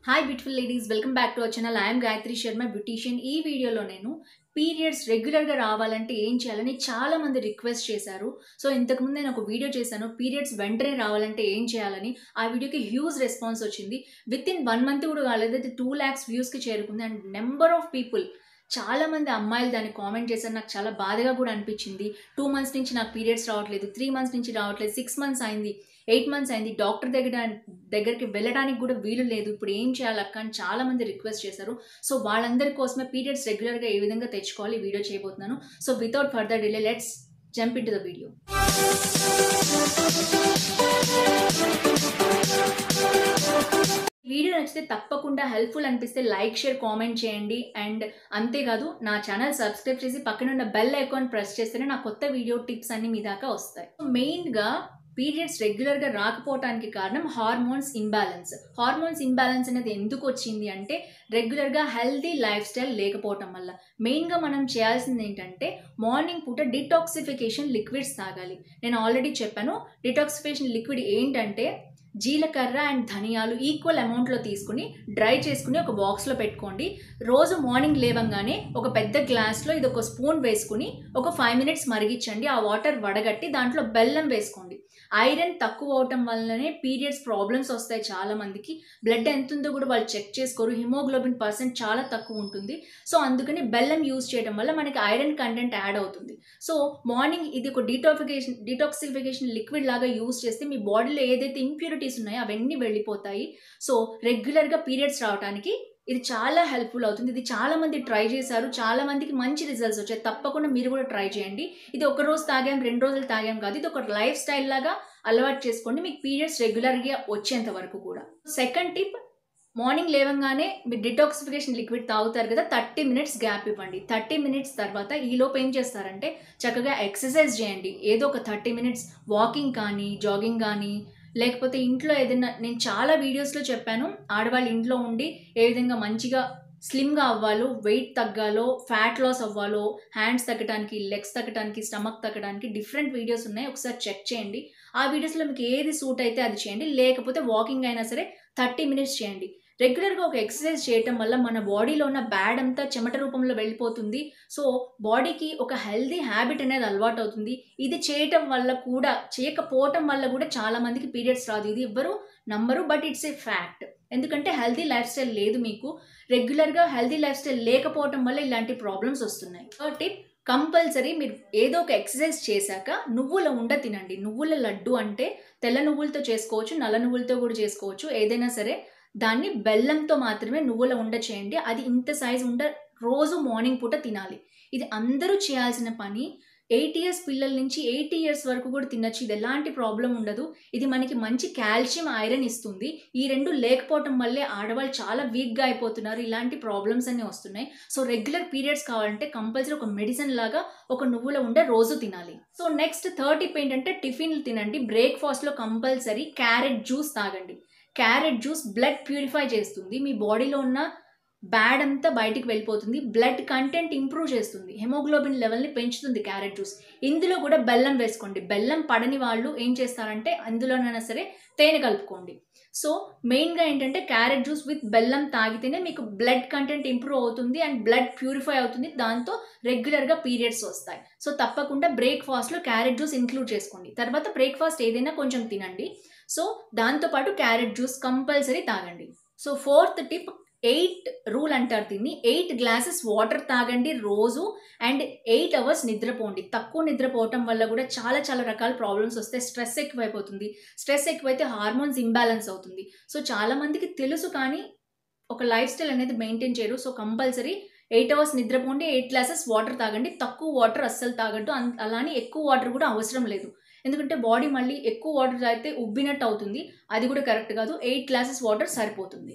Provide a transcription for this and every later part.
hi beautiful ladies welcome back to our channel I'm Gayatri Sharma beautician ఈ వీడియోలో నేను periods రెగ్యులర్గా రావాలంటే ఏం చేయాలని చాలా మంది రిక్వెస్ట్ చేశారు సో ఇంతకుముందు నేను ఒక వీడియో చేశాను పీరియడ్స్ వెంటనే రావాలంటే ఏం చేయాలని ఆ వీడియోకి హ్యూజ్ రెస్పాన్స్ వచ్చింది విత్ ఇన్ వన్ మంత్ కూడా కాలేదు అయితే టూ ల్యాక్స్ వ్యూస్కి చేరుకుంది అండ్ నెంబర్ ఆఫ్ పీపుల్ చాలా మంది అమ్మాయిలు దాన్ని కామెంట్ చేశారు నాకు చాలా బాధగా కూడా అనిపించింది టూ మంత్స్ నుంచి నాకు పీరియడ్స్ రావట్లేదు త్రీ మంత్స్ నుంచి రావట్లేదు సిక్స్ మంత్స్ అయింది ఎయిట్ మంత్స్ అయింది డాక్టర్ దగ్గర దగ్గరికి వెళ్ళడానికి కూడా వీలు లేదు ఇప్పుడు ఏం చేయాలి అక్క అని చాలా మంది రిక్వెస్ట్ చేశారు సో వాళ్ళందరి కోసమే పీరియడ్స్ రెగ్యులర్గా ఏ విధంగా తెచ్చుకోవాలి ఈ వీడియో చేయబోతున్నాను so without further delay let's jump into the video video నచ్చితే తప్పకుండా హెల్ప్ఫుల్ అనిపిస్తే లైక్ షేర్ కామెంట్ చేయండి అండ్ అంతేకాదు నా ఛానల్ సబ్స్క్రైబ్ చేసి పక్కన ఉన్న బెల్ ఐకాన్ ప్రెస్ చేస్తేనే నా కొత్త వీడియో టిప్స్ అన్ని మీ దాకా వస్తాయి మెయిన్గా పీరియడ్స్ రెగ్యులర్గా రాకపోవడానికి కారణం హార్మోన్స్ ఇంబ్యాలెన్స్ హార్మోన్స్ ఇంబ్యాలెన్స్ అనేది ఎందుకు వచ్చింది అంటే రెగ్యులర్గా హెల్తీ లైఫ్ స్టైల్ లేకపోవటం వల్ల మెయిన్గా మనం చేయాల్సింది ఏంటంటే మార్నింగ్ పూట డిటాక్సిఫికేషన్ లిక్విడ్స్ తాగాలి నేను ఆల్రెడీ చెప్పాను డిటాక్సిఫికేషన్ లిక్విడ్ ఏంటంటే జీలకర్ర అండ్ ధనియాలు ఈక్వల్ అమౌంట్లో తీసుకుని డ్రై చేసుకుని ఒక బాక్స్లో పెట్టుకోండి రోజు మార్నింగ్ లేవంగానే ఒక పెద్ద గ్లాస్లో ఇది ఒక స్పూన్ వేసుకుని ఒక ఫైవ్ మినిట్స్ మరిగించండి ఆ వాటర్ వడగట్టి దాంట్లో బెల్లం వేసుకోండి ఐరన్ తక్కువ అవటం వల్లనే పీరియడ్స్ ప్రాబ్లమ్స్ వస్తాయి చాలా మందికి బ్లడ్ ఎంత ఉందో కూడా వాళ్ళు చెక్ చేసుకోరు హిమోగ్లోబిన్ పర్సెంట్ చాలా తక్కువ ఉంటుంది సో అందుకని బెల్లం యూజ్ చేయడం వల్ల మనకి ఐరన్ కంటెంట్ యాడ్ అవుతుంది సో మార్నింగ్ ఇది ఒక డీటాఫికేషన్ డీటాక్సిఫికేషన్ లిక్విడ్ లాగా యూజ్ చేస్తే మీ బాడీలో ఏదైతే ఇంప్యూరిటీస్ ఉన్నాయో అవన్నీ వెళ్ళిపోతాయి సో రెగ్యులర్గా పీరియడ్స్ రావడానికి ఇది చాలా హెల్ప్ఫుల్ అవుతుంది ఇది చాలా మంది ట్రై చేశారు చాలా మందికి మంచి రిజల్ట్స్ వచ్చాయి తప్పకుండా మీరు కూడా ట్రై చేయండి ఇది ఒక రోజు తాగాం రెండు రోజులు తాగాం కాదు ఇది ఒక లైఫ్ స్టైల్ లాగా అలవాటు చేసుకోండి మీకు పీరియడ్స్ రెగ్యులర్గా వచ్చేంత వరకు కూడా సెకండ్ టిప్ మార్నింగ్ లేవంగానే మీరు డిటాక్సిఫికేషన్ లిక్విడ్ తాగుతారు కదా థర్టీ మినిట్స్ గ్యాప్ ఇవ్వండి థర్టీ మినిట్స్ తర్వాత ఈలోపు ఏం చేస్తారంటే చక్కగా ఎక్సర్సైజ్ చేయండి ఏదో ఒక థర్టీ మినిట్స్ వాకింగ్ కానీ జాగింగ్ కానీ లేకపోతే ఇంట్లో ఏదైనా నేను చాలా వీడియోస్లో చెప్పాను ఆడవాళ్ళు ఇంట్లో ఉండి ఏ విధంగా మంచిగా స్లిమ్గా అవ్వాలో వెయిట్ తగ్గాలో ఫ్యాట్ లాస్ అవ్వాలో హ్యాండ్స్ తగ్గడానికి లెగ్స్ తగ్గడానికి స్టమక్ తగ్గడానికి డిఫరెంట్ వీడియోస్ ఉన్నాయి ఒకసారి చెక్ చేయండి ఆ వీడియోస్లో మీకు ఏది సూట్ అయితే అది చేయండి లేకపోతే వాకింగ్ అయినా సరే థర్టీ మినిట్స్ చేయండి రెగ్యులర్గా ఒక ఎక్సర్సైజ్ చేయటం వల్ల మన బాడీలో ఉన్న బ్యాడ్ అంతా చెమట రూపంలో వెళ్ళిపోతుంది సో బాడీకి ఒక హెల్దీ హ్యాబిట్ అనేది అలవాటు అవుతుంది ఇది చేయటం వల్ల కూడా చేయకపోవటం వల్ల కూడా చాలా మందికి పీరియడ్స్ రాదు ఇది ఎవ్వరు నంబరు బట్ ఇట్స్ ఏ ఫ్యాక్ట్ ఎందుకంటే హెల్దీ లైఫ్ స్టైల్ లేదు మీకు రెగ్యులర్గా హెల్దీ లైఫ్ స్టైల్ లేకపోవటం వల్ల ఇలాంటి ప్రాబ్లమ్స్ వస్తున్నాయి టిప్ కంపల్సరీ మీరు ఏదో ఒక ఎక్సర్సైజ్ చేశాక నువ్వుల ఉండ తినండి నువ్వుల లడ్డు అంటే తెల్ల నువ్వులతో చేసుకోవచ్చు నల్ల నువ్వులతో కూడా చేసుకోవచ్చు ఏదైనా సరే దాన్ని బెల్లంతో మాత్రమే నువ్వుల ఉండ చేయండి అది ఇంత సైజు ఉండ రోజు మార్నింగ్ పూట తినాలి ఇది అందరూ చేయాల్సిన పని ఎయిట్ ఇయర్స్ పిల్లల నుంచి ఎయిటీ ఇయర్స్ వరకు కూడా తినచ్చు ఇది ఎలాంటి ప్రాబ్లం ఉండదు ఇది మనకి మంచి కాల్షియం ఐరన్ ఇస్తుంది ఈ రెండు లేకపోవటం వల్లే ఆడవాళ్ళు చాలా వీక్గా అయిపోతున్నారు ఇలాంటి ప్రాబ్లమ్స్ అన్నీ వస్తున్నాయి సో రెగ్యులర్ పీరియడ్స్ కావాలంటే కంపల్సరీ ఒక మెడిసిన్ లాగా ఒక నువ్వుల ఉండే రోజు తినాలి సో నెక్స్ట్ థర్డ్ టిప్ ఏంటంటే టిఫిన్లు తినండి బ్రేక్ఫాస్ట్లో కంపల్సరీ క్యారెట్ జ్యూస్ తాగండి క్యారెట్ జ్యూస్ బ్లడ్ ప్యూరిఫై చేస్తుంది మీ బాడీలో ఉన్న బ్యాడ్ అంతా బయటికి వెళ్ళిపోతుంది బ్లడ్ కంటెంట్ ఇంప్రూవ్ చేస్తుంది హెమోగ్లోబిన్ లెవెల్ని పెంచుతుంది క్యారెట్ జ్యూస్ ఇందులో కూడా బెల్లం వేసుకోండి బెల్లం పడని వాళ్ళు ఏం చేస్తారంటే అందులోనైనా సరే తేనె కలుపుకోండి సో మెయిన్గా ఏంటంటే క్యారెట్ జ్యూస్ విత్ బెల్లం తాగితేనే మీకు బ్లడ్ కంటెంట్ ఇంప్రూవ్ అవుతుంది అండ్ బ్లడ్ ప్యూరిఫై అవుతుంది దాంతో రెగ్యులర్గా పీరియడ్స్ వస్తాయి సో తప్పకుండా బ్రేక్ఫాస్ట్లో క్యారెట్ జ్యూస్ ఇంక్లూడ్ చేసుకోండి తర్వాత బ్రేక్ఫాస్ట్ ఏదైనా కొంచెం తినండి సో దాంతోపాటు క్యారెట్ జ్యూస్ కంపల్సరీ తాగండి so fourth tip eight rule అంటారు దీన్ని ఎయిట్ గ్లాసెస్ వాటర్ తాగండి రోజు అండ్ ఎయిట్ అవర్స్ నిద్రపోండి తక్కువ నిద్రపోవటం వల్ల కూడా చాలా చాలా రకాల ప్రాబ్లమ్స్ వస్తాయి స్ట్రెస్ ఎక్కువైపోతుంది స్ట్రెస్ ఎక్కువైతే హార్మోన్స్ ఇంబ్యాలెన్స్ అవుతుంది సో చాలా మందికి తెలుసు కానీ ఒక లైఫ్ స్టైల్ అనేది మెయింటైన్ చేయరు సో కంపల్సరీ ఎయిట్ అవర్స్ నిద్రపోండి ఎయిట్ గ్లాసెస్ వాటర్ తాగండి తక్కువ వాటర్ అస్సలు తాగట్టు అలానే ఎక్కువ వాటర్ కూడా అవసరం లేదు ఎందుకంటే బాడీ మళ్ళీ ఎక్కువ వాటర్ తాగితే ఉబ్బినట్టు అవుతుంది అది కూడా కరెక్ట్ కాదు ఎయిట్ గ్లాసెస్ వాటర్ సరిపోతుంది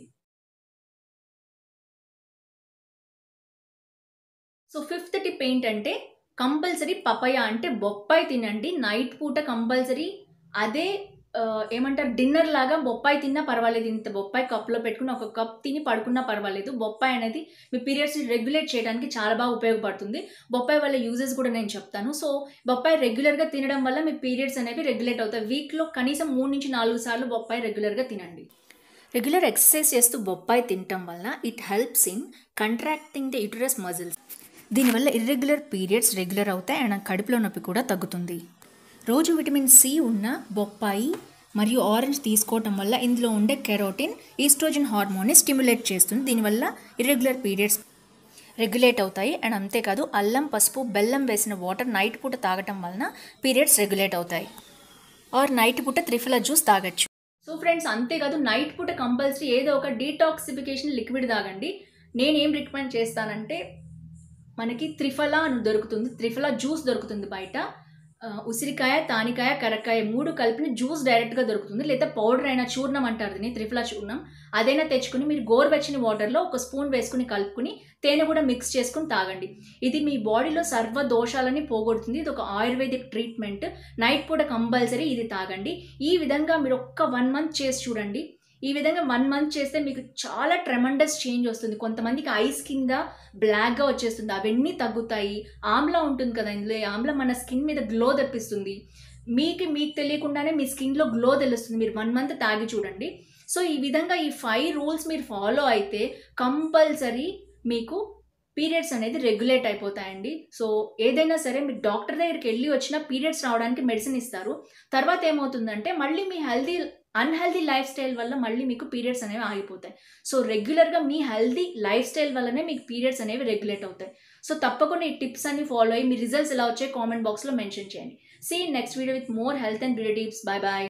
సో ఫిఫ్త్ టిప్ ఏంటంటే కంపల్సరీ పపయ అంటే బొప్పాయి తినండి నైట్ పూట కంపల్సరీ అదే ఏమంటారు డిన్నర్ లాగా బొప్పాయి తిన్నా పర్వాలేదు ఇంత బొప్పాయి కప్లో పెట్టుకుని ఒక కప్ తిని పడుకున్నా పర్వాలేదు బొప్పాయి అనేది మీ పీరియడ్స్ని రెగ్యులేట్ చేయడానికి చాలా బాగా ఉపయోగపడుతుంది బొప్పాయి వల్ల యూజెస్ కూడా నేను చెప్తాను సో బొప్పాయి రెగ్యులర్గా తినడం వల్ల మీ పీరియడ్స్ అనేవి రెగ్యులేట్ అవుతాయి వీక్లో కనీసం మూడు నుంచి నాలుగు సార్లు బొప్పాయి రెగ్యులర్గా తినండి రెగ్యులర్ ఎక్సర్సైజ్ చేస్తూ బొప్పాయి తినటం వల్ల it helps in contracting the uterus muscles దీనివల్ల ఇర్రెగ్యులర్ పీరియడ్స్ రెగ్యులర్ అవుతాయి అండ్ కడుపులో నొప్పి కూడా తగ్గుతుంది రోజు విటమిన్ సి ఉన్న బొప్పాయి మరియు ఆరెంజ్ తీసుకోవటం వల్ల ఇందులో ఉండే కెరోటిన్ ఈస్ట్రోజన్ హార్మోన్ని స్టిమ్యులేట్ చేస్తుంది దీనివల్ల ఇర్రెగ్యులర్ పీరియడ్స్ రెగ్యులేట్ అవుతాయి అండ్ అంతేకాదు అల్లం పసుపు బెల్లం వేసిన వాటర్ నైట్ పూట తాగటం వలన పీరియడ్స్ రెగ్యులేట్ అవుతాయి ఆర్ నైట్ పూట త్రిఫల జ్యూస్ తాగొచ్చు సో ఫ్రెండ్స్ అంతేకాదు నైట్ పూట కంపల్సరీ ఏదో ఒక డీటాక్సిఫికేషన్ లిక్విడ్ తాగండి నేనేం రికమెండ్ చేస్తానంటే మనకి త్రిఫల అని దొరుకుతుంది త్రిఫల జ్యూస్ దొరుకుతుంది బయట ఆ, ఉసిరికాయ తానికాయ కరక్కాయ మూడు కలిపిన జ్యూస్ డైరెక్ట్గా దొరుకుతుంది లేదా పౌడర్ అయినా చూర్ణం అంటారు దీన్ని త్రిఫల చూర్ణం అదైనా తెచ్చుకుని మీరు గోరువెచ్చని వాటర్లో ఒక స్పూన్ వేసుకుని కలుపుకుని తేనె కూడా మిక్స్ చేసుకుని తాగండి ఇది మీ బాడీలో సర్వ దోషాలని పోగొడుతుంది ఇది ఒక ఆయుర్వేదిక్ ట్రీట్మెంట్ నైట్ పూట కంపల్సరీ ఇది తాగండి ఈ విధంగా మీరు ఒక్క వన్ మంత్ చేసి చూడండి ఈ విధంగా వన్ మంత్ చేస్తే మీకు చాలా ట్రెమండస్ చేంజ్ వస్తుంది కొంతమందికి ఐస్ కింద బ్లాక్గా వచ్చేస్తుంది అవన్నీ తగ్గుతాయి ఆమ్లా ఉంటుంది కదా ఇందులో ఈ ఆమ్లా మన స్కిన్ మీద గ్లో తెప్పిస్తుంది మీకు మీకు తెలియకుండానే మీ స్కిన్లో గ్లో తెలుస్తుంది మీరు వన్ మంత్ తాగి చూడండి సో ఈ విధంగా ఈ ఫైవ్ రూల్స్ మీరు ఫాలో అయితే కంపల్సరీ మీకు పీరియడ్స్ అనేది రెగ్యులేట్ అయిపోతాయండి సో ఏదైనా సరే మీరు డాక్టర్ దగ్గరికి వెళ్ళి వచ్చిన పీరియడ్స్ రావడానికి మెడిసిన్ ఇస్తారు తర్వాత ఏమవుతుందంటే మళ్ళీ మీ హెల్దీ అన్హెల్దీ లైఫ్ స్టైల్ వల్ల మళ్ళీ మీకు పీరియడ్స్ అనేవి ఆగిపోతాయి సో రెగ్యులర్గా మీ హెల్దీ లైఫ్ స్టైల్ వల్లనే మీకు పీరియడ్స్ అనేవి రెగ్యులేట్ అవుతాయి సో తప్పకుండా ఈ టిప్స్ అన్ని ఫాలో అయ్యి మీ రిజల్ట్స్ ఎలా వచ్చాయి కామెంట్ బాక్స్లో మెన్షన్ చేయండి see next video with more health and beauty tips bye bye